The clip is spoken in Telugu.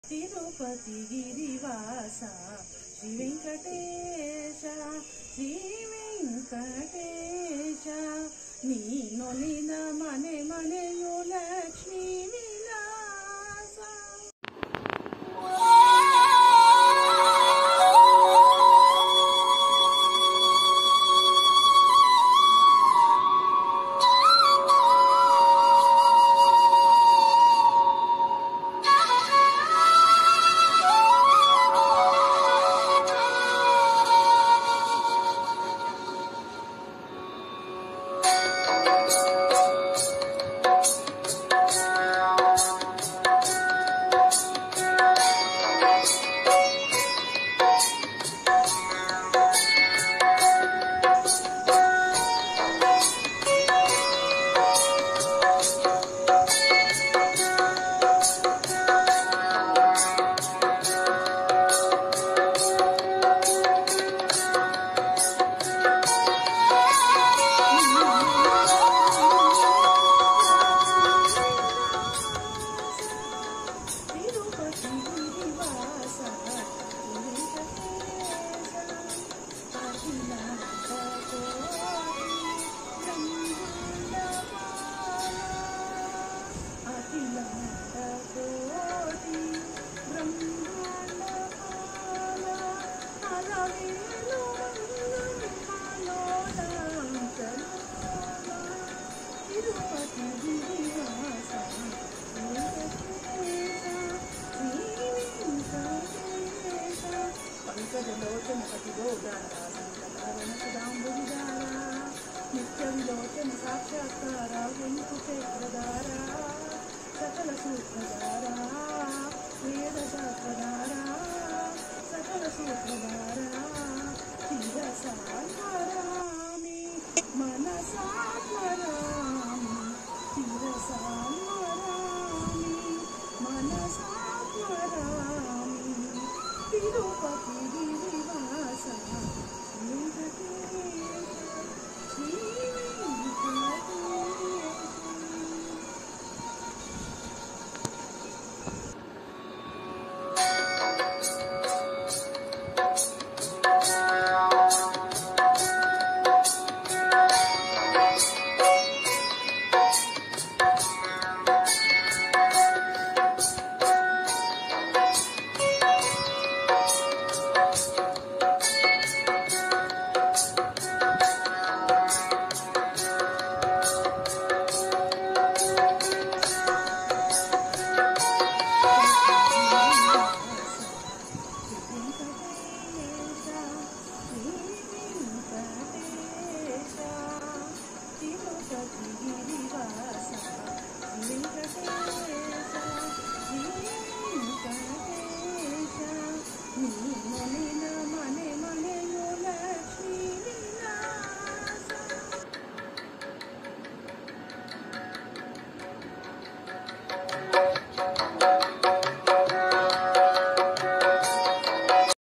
తిరుపతి గిరివాస శ్రీ వెంకటేశ శ్రీ వెంకటేశ నీ నొలిన మನೆ ಮನೆಯು ಲಕ್ಷ್ಮೀ ವಿಲಾಸ తిరుపతి గిరివాస వెంకటేశ అఖిలాండ కోటి బ్రహ్మాండమాల అఖిలాండ కోటి బ్రహ్మాండమాల అలవేలు మనోలాంఛనాల తిరుపతి గిరివాస పంకజలోచన పతిగోదారాంబుజారా నిత్య విలోచన సాక్షాత్కార వెంకుటేశ్వరదారా సకల సూత్రధారా వేద శాస్త్రధారా సకల సూత్రధారా శిరసారామి మనసాత్మరామి శిరసారామి మనసాత్మరామి తిరుపతి గిరివాస వెంకటేశ శ్రీ